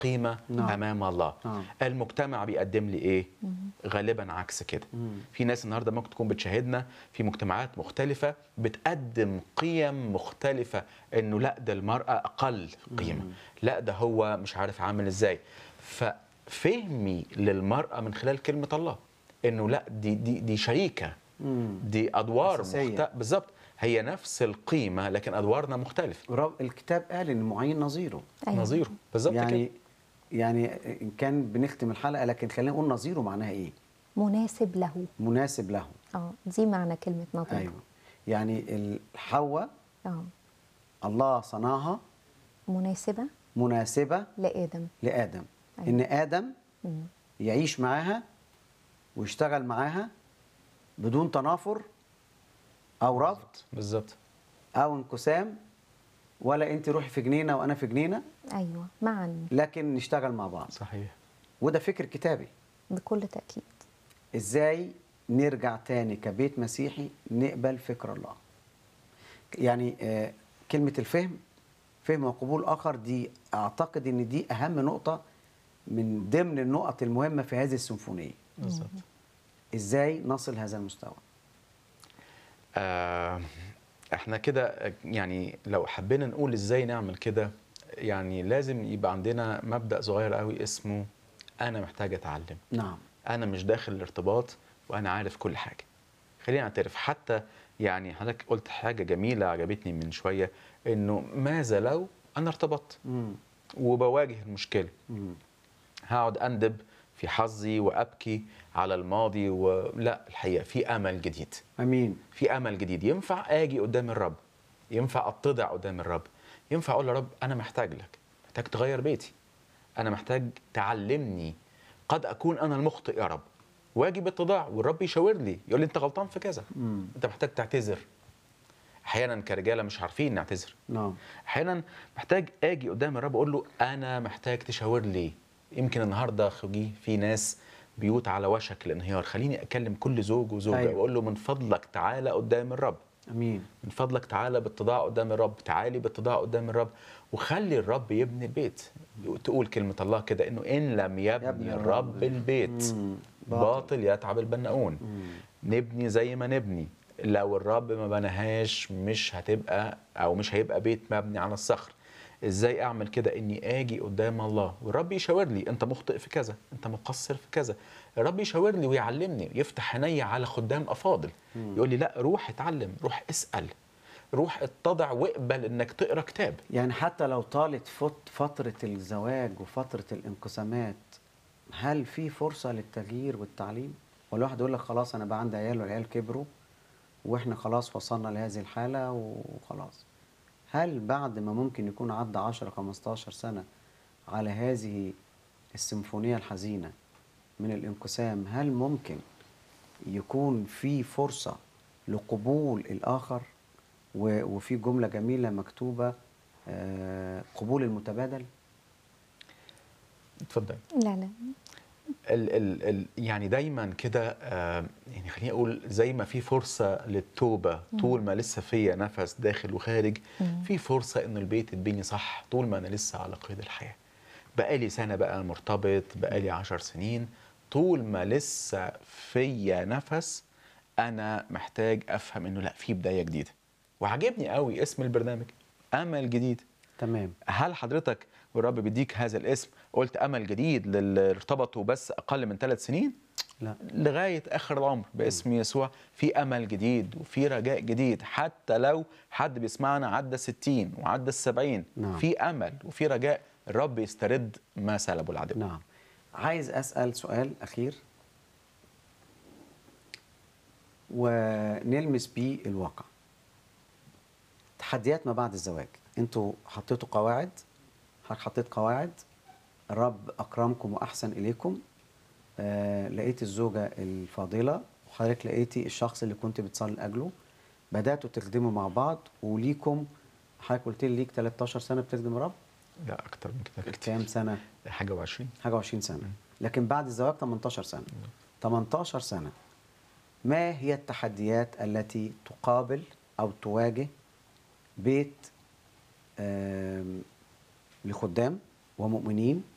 قيمه نعم. امام الله نعم. المجتمع بيقدم لي ايه غالبا عكس كده في ناس النهارده ممكن تكون بتشاهدنا في مجتمعات مختلفه بتقدم قيم مختلفه انه لا ده المراه اقل قيمه لا ده هو مش عارف عامل ازاي ففهمي للمراه من خلال كلمه الله انه لا دي دي دي شريكه دي ادوار أساسية. مخت... بالظبط هي نفس القيمه لكن ادوارنا مختلفه ورب الكتاب قال ان معين نظيره أيوة. نظيره بالظبط يعني كده يعني ان كان بنختم الحلقه لكن خلينا نقول نظيره معناها ايه مناسب له مناسب له اه دي معنى كلمه نظير ايوه يعني الحواء اه الله صنعها مناسبه مناسبه لادم لادم أيوة. ان ادم مم. يعيش معاها ويشتغل معاها بدون تنافر او رفض بالظبط او انقسام ولا انت روحي في جنينه وانا في جنينه ايوه معا لكن نشتغل مع بعض صحيح وده فكر كتابي بكل تاكيد ازاي نرجع تاني كبيت مسيحي نقبل فكر الله يعني آه، كلمة الفهم فهم وقبول آخر دي أعتقد إن دي أهم نقطة من ضمن النقط المهمة في هذه السيمفونية بالظبط إزاي نصل هذا المستوى آه احنا كده يعني لو حبينا نقول ازاي نعمل كده يعني لازم يبقى عندنا مبدأ صغير قوي اسمه انا محتاج اتعلم نعم انا مش داخل الارتباط وانا عارف كل حاجه خلينا نعترف حتى يعني حضرتك قلت حاجه جميله عجبتني من شويه انه ماذا لو انا ارتبطت مم. وبواجه المشكله مم. هقعد اندب في حظي وابكي على الماضي ولا الحقيقه في امل جديد أمين في امل جديد ينفع اجي قدام الرب ينفع اتضع قدام الرب ينفع اقول يا رب انا محتاج لك محتاج تغير بيتي انا محتاج تعلمني قد اكون انا المخطئ يا رب واجي باتضاع والرب يشاور لي يقول لي انت غلطان في كذا مم. انت محتاج تعتذر احيانا كرجاله مش عارفين نعتذر نعم احيانا محتاج اجي قدام الرب اقول له انا محتاج تشاور لي يمكن النهارده خوجي في ناس بيوت على وشك الانهيار خليني اكلم كل زوج وزوجه أيوة. أيوة. واقول له من فضلك تعالى قدام الرب أمين من فضلك تعالى باتضاع قدام الرب تعالي باتضاع قدام الرب وخلي الرب يبني البيت تقول كلمة الله كده إنه إن لم يبني, يبني الرب الرب البيت مم. باطل, باطل. يتعب البناؤون مم. نبني زي ما نبني لو الرب ما بناهاش مش هتبقى أو مش هيبقى بيت مبني على الصخر ازاي اعمل كده اني اجي قدام الله والرب يشاور لي انت مخطئ في كذا انت مقصر في كذا الرب يشاور لي ويعلمني يفتح عيني على خدام افاضل يقول لي لا روح اتعلم روح اسال روح اتضع واقبل انك تقرا كتاب يعني حتى لو طالت فت- فترة الزواج وفترة الانقسامات هل في فرصة للتغيير والتعليم؟ ولا واحد يقول لك خلاص أنا بقى عندي عيال والعيال كبروا وإحنا خلاص وصلنا لهذه الحالة وخلاص هل بعد ما ممكن يكون عدى 10 15 سنة على هذه السيمفونية الحزينة من الانقسام هل ممكن يكون في فرصة لقبول الآخر و- وفي جملة جميلة مكتوبة آه، قبول المتبادل اتفضل لا لا ال ال ال يعني دايما كده آه، يعني خليني اقول زي ما في فرصه للتوبه طول ما لسه فيا نفس داخل وخارج في فرصه ان البيت يتبني صح طول ما انا لسه على قيد الحياه بقالي سنه بقى مرتبط بقالي عشر سنين طول ما لسه فيا نفس انا محتاج افهم انه لا في بدايه جديده وعجبني قوي اسم البرنامج امل جديد تمام هل حضرتك والرب بيديك هذا الاسم قلت امل جديد للي ارتبطوا بس اقل من ثلاث سنين لا لغايه اخر العمر باسم يسوع في امل جديد وفي رجاء جديد حتى لو حد بيسمعنا عدى 60 وعدى السبعين نعم. في امل وفي رجاء الرب يسترد ما سلبه العدو نعم عايز أسأل سؤال أخير ونلمس بيه الواقع تحديات ما بعد الزواج انتوا حطيتوا قواعد حضرتك حطيت قواعد الرب أكرمكم وأحسن إليكم آه لقيت الزوجة الفاضلة وحضرتك لقيتي الشخص اللي كنت بتصلي لأجله بدأتوا تخدموا مع بعض وليكم حضرتك قلت لي ليك 13 سنة بتخدم الرب لا اكتر من كده كام بكتير سنة؟ حاجه و20 حاجه 20 سنه لكن بعد الزواج 18 سنه 18 سنه ما هي التحديات التي تقابل او تواجه بيت آم، لخدام ومؤمنين